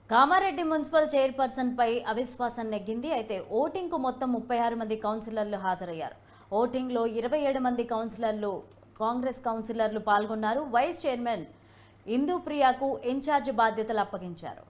Kamareddy municipal chairperson పై అవిశ్వాసం నెగ్గింది అయితే ఓటింగ్ కు మొత్తం ముప్పై ఆరు మంది కౌన్సిలర్లు హాజరయ్యారు ఓటింగ్ లో ఇరవై ఏడు మంది కౌన్సిలర్లు కాంగ్రెస్ కౌన్సిలర్లు పాల్గొన్నారు వైస్ చైర్మన్ ఇందు ప్రియాకు ఇన్ఛార్జ్ బాధ్యతలు అప్పగించారు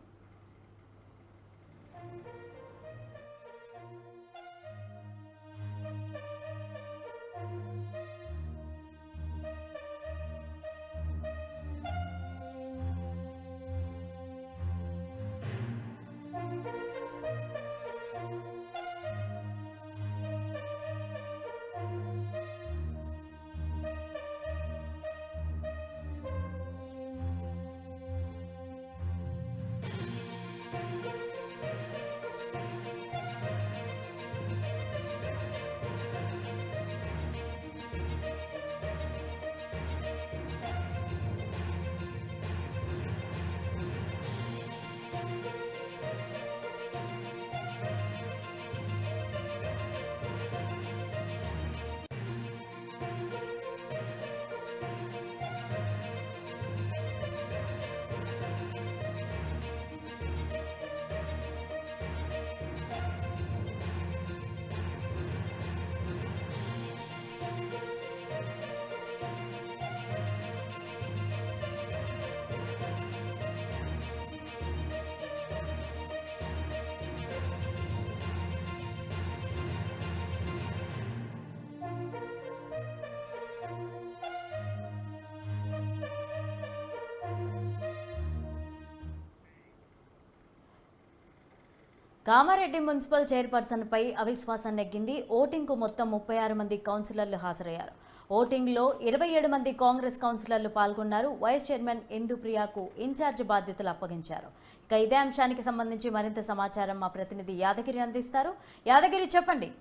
కామారెడ్డి మున్సిపల్ చైర్పర్సన్ పై అవిశ్వాసం నెగ్గింది ఓటింగ్ కు మొత్తం ముప్పై ఆరు మంది కౌన్సిలర్లు హాజరయ్యారు ఓటింగ్ లో ఇరవై ఏడు మంది కాంగ్రెస్ కౌన్సిలర్లు పాల్గొన్నారు వైస్ చైర్మన్ ఇందు ప్రియాకు ఇన్ఛార్జ్ బాధ్యతలు అప్పగించారు ఇక ఇదే అంశానికి సంబంధించి మరింత సమాచారం మా ప్రతినిధి యాదగిరి అందిస్తారు యాదగిరి చెప్పండి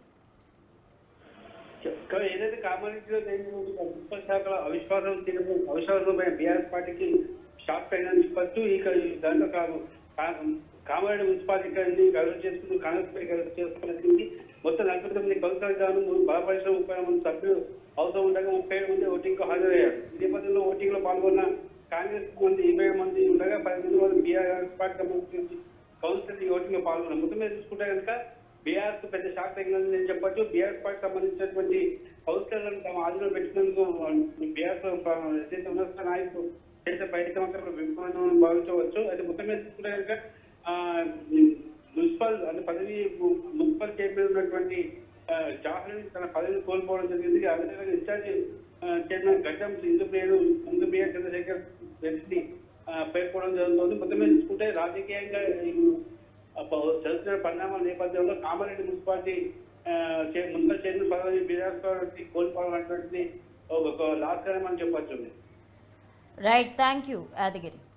ఇక్కడ ఏదైతే కామారెడ్డిలో జరిగిన మున్సిపల్ శాఖల అవిశ్వాసం తీర్పు అవిశ్వాసమైన బీఆర్ఎస్ పార్టీకి షాక్ అయిందని చెప్పచ్చు ఇక ఈ దాంట్లో కా- కా- కామారెడ్డి మున్సిపాలిటీ గౌరవ చేసుకుంటూ కాంగ్రెస్ పార్టీ గౌరవ చేసుకోవడానికి మొత్తం నలభై తొమ్మిది కౌన్సిలర్ గాను బలపరిచిన ముప్పై మంది సభ్యులు అవసరం ఉండగా ముప్పై ఏడు మంది ఓటింగ్ కు హాజరయ్యారు ఈ నేపథ్యంలో ఓటింగ్ లో పాల్గొన్న కాంగ్రెస్ మంది ఇరవై మంది ఉండగా పదిహేను మంది బీఆర్ఎస్ పార్టీ సంబంధించి కౌన్సిలర్ ఈ ఓటింగ్ లో పాల్గొన్నారు మొత్తం మీద చూసుకుంటే కనుక బీఆర్ఎస్ పెద్ద షాక్ తగినదని నేను చెప్పొచ్చు బీఆర్ఎస్ పార్టీ సంబంధించినటువంటి కౌన్సిలర్లను తమ ఆధీనంలో పెట్టినందుకు బీఆర్ఎస్ ఏదైతే ఉన్నత నాయకులు చేసే ప్రయత్నం అక్కడ విఫలమని భావించవచ్చు అయితే మొత్తం మీద చూసుకుంటే కనుక ఆ, మున్సిపల్ అంటే పదవి మున్సిపల్ చైర్మన్ ఉన్నటువంటి జాహ్నవి తన పదవిని కోల్పోవడం జరిగింది అదేవిధంగా ఇన్ఛార్జి చైర్మన్ గడ్డం ఇందుప్రియుడు ఇందుప్రియ చంద్రశేఖర్ రెడ్డిని ఆ, పేర్కొనడం జరుగుతుంది మొత్తం మీద చూసుకుంటే రాజకీయంగా ఈ చరిత్ర పరిణామాల నేపథ్యంలో కామారెడ్డి మున్సిపాలిటీ ఆ, చే- మున్సిపల్ చైర్మన్ పదవి బీఆర్ఎస్ పార్టీ కోల్పోవడం అనేటువంటిది ఒక లాస్కరం అని చెప్పొచ్చు రైట్ థ్యాంక్ యూ యాదగిరి